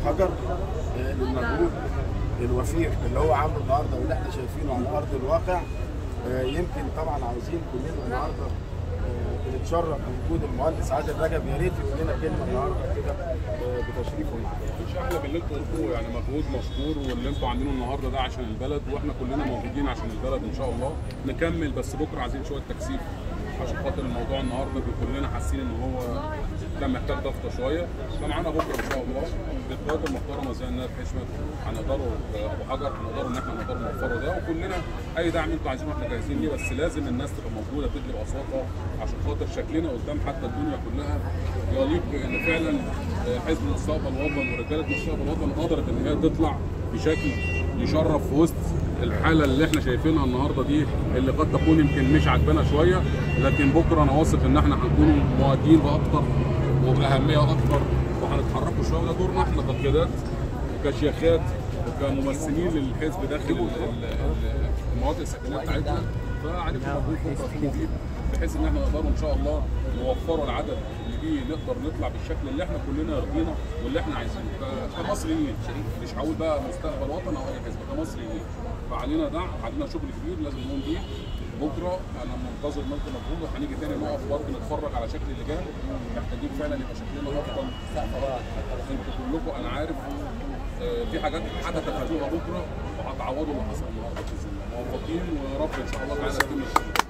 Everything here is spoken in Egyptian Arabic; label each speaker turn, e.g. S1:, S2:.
S1: حجر آه، للمجهود الوفير اللي هو عامله النهارده واللي احنا شايفينه على ارض الواقع آه، يمكن طبعا عاوزين كلنا النهارده آه، بنتشرف بوجود المهندس عادل رجب يا ريت يقول لنا كلمه النهارده كده آه، بتشريفه معانا
S2: مش احلى باللي انتوا قلتوه يعني مجهود مشكور واللي انتوا عاملينه النهارده ده عشان البلد واحنا كلنا موجودين عشان البلد ان شاء الله نكمل بس بكره عايزين شويه تكثيف عشان خاطر الموضوع النهارده كلنا حاسين ان هو كان محتاج ضغطه شويه فمعانا بكره ان شاء الله بالقياده المحترمه زي النائب حشمت هنقدروا ابو حجر هنقدروا ان احنا نقدروا نوفروا ده وكلنا اي دعم انتوا عايزينه احنا جاهزين ليه بس لازم الناس تبقى موجوده تدي باصواتها عشان خاطر شكلنا قدام حتى الدنيا كلها يليق بان فعلا حزب مستقبل وطن ورجاله مستقبل وطن قدرت ان هي تطلع بشكل يشرف في وسط الحاله اللي احنا شايفينها النهارده دي اللي قد تكون يمكن مش عاجبانا شويه لكن بكره انا واثق ان احنا هنكون مواجهين باكتر وباهميه اكتر وهنتحركوا شويه ده دورنا احنا كقيادات وكشيخات وكممثلين للحزب داخل ال- ال- ال- المناطق السكنيه بتاعتنا فعليكم مجهود بكره في كبير بحيث ان احنا نقدروا ان شاء الله نوفروا العدد اللي بيه نقدر نطلع بالشكل اللي احنا كلنا يرضينا واللي احنا عايزينه ك- كمصريين مش هقول بقى مستقبل وطن او اي حزب كمصريين فعلينا دعم علينا شغل كبير لازم نقوم بيه بكره انا منتظر منكم مجهود وهنيجي تاني نقف برضه نتفرج على شكل اللجان محتاجين فعلا يبقى شكلنا افضل انتوا كلكم انا عارف آه، في حاجات حدثت هتشوفها بكره وهتعوضوا اللي حصل النهارده باذن الله موفقين ويا رب ان شاء الله تعالى يتم الشغل